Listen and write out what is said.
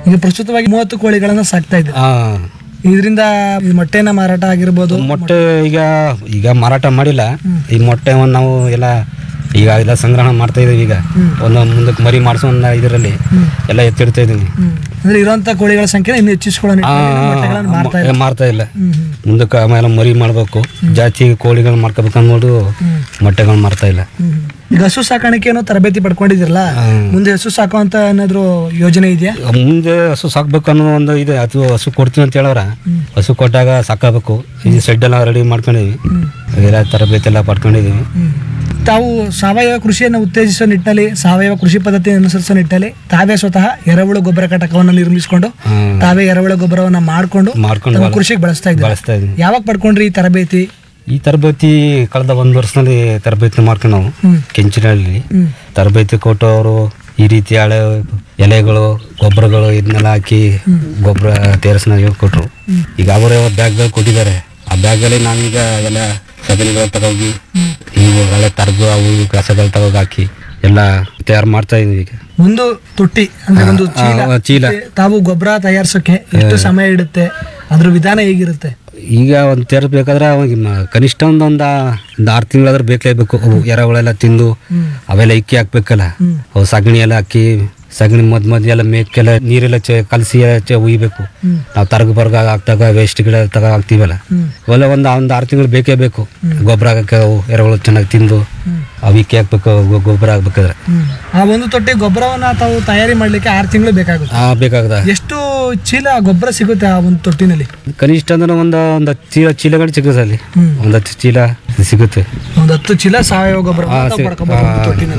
ಈಗ ಪ್ರಸ್ತುತವಾಗಿ ಮೂವತ್ತು ಕೋಳಿಗಳನ್ನ ಸಾಕ್ತಾ ಇದ್ದೀರಾ ಆ, ಇದರಿಂದ ಈ ಮೊಟ್ಟೆನ ಮಾರಾಟ ಆಗಿರ್ಬೋದು ಮೊಟ್ಟೆ ಈಗ ಈಗ ಮಾರಾಟ ಮಾಡಿಲ್ಲ ಈ ಮೊಟ್ಟೆ ಒಂದು ನಾವು ಎಲ್ಲ ಈಗ ಎಲ್ಲ ಸಂಗ್ರಹಣ ಮಾಡ್ತಾ ಇದೀವಿ ಈಗ ಒಂದು ಮುಂದಕ್ಕೆ ಮರಿ ಮಾಡಿಸೋ ಒಂದು ಇದರಲ್ಲಿ ಎಲ್ಲ ಎತ್ತಿಡ್ತಾ ಇದೀನಿ ಹ್ಮ್. ಅಂದ್ರೆ ಇರುವಂತ ಕೋಳಿಗಳ ಸಂಖ್ಯೆ ಇನ್ನು ಹೆಚ್ಚಿಸ್ಕೊಳ್ಳೋ ನಿಟ್ಟಿನಲ್ಲಿ ಮೊಟ್ಟೆಗಳನ್ನ ಮಾರ್ತಾ ಏ, ಮಾರ್ತಾ ಇಲ್ಲ ಹ್ಮ್ ಹ್ಮ್. ಮುಂದಕ್ಕೆ ಆಮೇಲೆ ಮರಿ ಮಾಡಬೇಕು ಜಾಸ್ತಿ ಕೋಳಿಗಳು ಮಾಡ್ಕೋಬೇಕು ಅಂದ್ಬಿಟ್ಟು ಮೊಟ್ಟೆಗಳು ಮಾರ್ತಾ ಇಲ್ಲ ಹ್ಮ್. ಈಗ ಹಸು ಸಾಕಾಣಿಕೆ ಏನೋ ತರಬೇತಿ ಪಡ್ಕೊಂಡಿದಿರಲ್ಲ ಮುಂದೆ ಹಸು ಸಾಕುವಂತ ಏನಾದ್ರು ಯೋಜನೆ ಇದೆಯಾ ಮುಂದೆ ಹಸು ಸಾಕ್ಬೇಕು ಅನ್ನೋ ಒಂದು ಇದೆ ಅದು ಹಸು ಕೊಡ್ತೀವಿ ಅಂತ ಹೇಳವ್ರ ಹಸು ಕೊಟ್ಟಾಗ ಸಾಕಬೇಕು ಈ ಶೆಡ್ ಎಲ್ಲ ರೆಡಿ ಮಾಡ್ಕೊಂಡಿದ್ವಿ ಎಲ್ಲ ತರಬೇತಿ ಎಲ್ಲ ಪಡ್ಕೊಂಡಿದೀವಿ ತಾವು ಸಾವಯವ ಕೃಷಿಯನ್ನು ಉತ್ತೇಜಿಸೋ ನಿಟ್ಟಿನಲ್ಲಿ ಸಾವಯವ ಕೃಷಿ ಪದ್ಧತಿ ಅನುಸರಿಸೋ ನಿಟ್ಟಿನಲ್ಲಿ ತಾವೇ ಸ್ವತಃ ಎರೆಹುಳು ಗೊಬ್ಬರ ಘಟಕವನ್ನು ನಿರ್ಮಿಸಿಕೊಂಡು ಹ್ಮ್. ತಾವೇ ಎರೆಹುಳು ಗೊಬ್ಬರವನ್ನ ಮಾಡ್ಕೊಂಡು ಮಾಡ್ಕೊಂಡು ತಮ್ಮ ಬಳಸ್- ಕೃಷಿಗೆ ಬಳಸ್ತಾ ಇದ್ದಾರೆ ಬಳಸ್ತಾ ಇದೀವಿ ಯಾವಾಗ ಪಡ್ಕೊಂಡ್ರಿ ಈ ತರಬೇತಿ ಈ ತರಬೇತಿ ಕಳೆದ ಒಂದು ವರ್ಷದಲ್ಲಿ ತರಬೇತಿ ಮಾಡ್ಕೊಂಡು ನಾವು ಹ್ಮ್. ಕೆಂಚಿನಲ್ಲಿ ಹ್ಮ್. ತರಬೇತಿ ಕೊಟ್ಟು ಅವರು ಈ ರೀತಿ ಹಳೆ ಎಲೆಗಳು ಗೊಬ್ಬರಗಳು ಇದನ್ನೆಲ್ಲ ಹಾಕಿ ಗೊಬ್ಬರ ತೇರಿಸ್ನ ಹೇಳ್ಕೊಟ್ರು ಈಗ ಅವರೇ ಬ್ಯಾಗ್ಗಳು ಕೊಟ್ಟಿದ್ದಾರೆ ಆ ಬ್ಯಾಗಲ್ಲಿ ನಾವೀಗ ಎಲ್ಲ ಸಗಣಿಗಳು ತಗೋಗಿ ಇವು ಹಳೆ ತರಗು ಅವು ಇವು ಕಸಗಳು ತಗೋಗಿ ಹಾಕಿ ಎಲ್ಲ ತಯಾರು ಮಾಡ್ತಾ ಇದೀವಿ ಈಗ ಒಂದು ತೊಟ್ಟಿ ಅಂದ್ರೆ ಒಂದು ಆ, ಚೀಲ ಆ, ಚೀಲ ತಾವು ಗೊಬ್ಬರ ತಯಾರಿಸೋಕೆ ಎಷ್ಟು ಸಮಯ ಇಡುತ್ತೆ ಅದ್ರ ವಿಧಾನ ಹೇಗಿರುತ್ತೆ ಈಗ ಒಂದು ತೇರಿಸ್ಬೇಕಾದ್ರೆ ಅವಾಗ ಮ- ಕನಿಷ್ಠ ಒಂದು ಒಂದು ಒಂದು ಆರು ತಿಂಗಳಾದ್ರೆ ಬೇಕೇಬೇಕು ಅವು ಎರೆಹುಳೆಲ್ಲ ತಿಂದು ಅವೆಲ್ಲ ಇಕ್ಕಿ ಹಾಕ್ಬೇಕಲ್ಲ ಅವು ಸಗಣಿ ಎಲ್ಲ ಹಾಕಿ ಸಗಣಿ ಮದ್ ಮಧ್ಯ ಎಲ್ಲ ಮೇಕೆಲ್ಲ ನೀರೆಲ್ಲ ಚೆ ಕಲಸಿ ಚೆ ಉಯ್ಬೇಕು ನಾವು ತರಗ ಬರ್ಗ ಹಾಕ್ದಾಗ ವೇಸ್ಟ್ ಗಿಡ ತಗ ಹಾಕ್ತೀವಲ್ಲ ಅವೆಲ್ಲ ಒಂದು ಒಂದು ಆರು ತಿಂಗಳು ಬೇಕೇ ಬೇಕು ಗೊಬ್ಬರ ಹಾಕಕ್ಕೆ ಅವು ಎರೆಹುಳು ಚೆನ್ನಾಗಿ ತಿಂದು ಅವು ಇಕ್ಕಿ ಹಾಕ್ಬೇಕು ಗೊ- ಗೊಬ್ಬರ ಹಾಕ್ಬೇಕಾದ್ರೆ ಆ ಒಂದು ತೊಟ್ಟಿ ಗೊಬ್ಬರವನ್ನ ತಾವು ತಯಾರಿ ಮಾಡ್ಲಿಕ್ಕೆ ಆರು ತಿಂಗಳು ಬೇಕಾಗುತ್ತೆ ಆ ಬೇಕಾಗದ ಎಷ್ಟು ಚೀಲ ಗೊಬ್ಬರ ಸಿಗುತ್ತೆ ಆ ಒಂದು ತೊಟ್ಟಿನಲ್ಲಿ ಕನಿಷ್ಠ ಅಂದ್ರೆ ಒಂದು ಒಂದು ಹತ್ತು ಚೀಲ ಚೀಲಗಳು ಸಿಗುತ್ತೆ ಅಲ್ಲಿ ಹ್ಮ್. ಒಂದು ಹತ್ತು ಚೀಲ ಸಿಗುತ್ತೆ ಒಂದು ಹತ್ತು ಚೀಲ ಸಾವಯವ ಗೊಬ್ಬರ ಆ, ಸಿ- ಪಡ್ಕೊಬಹುದು ಆ, ತೊಟ್ಟಿನಲ್ಲಿ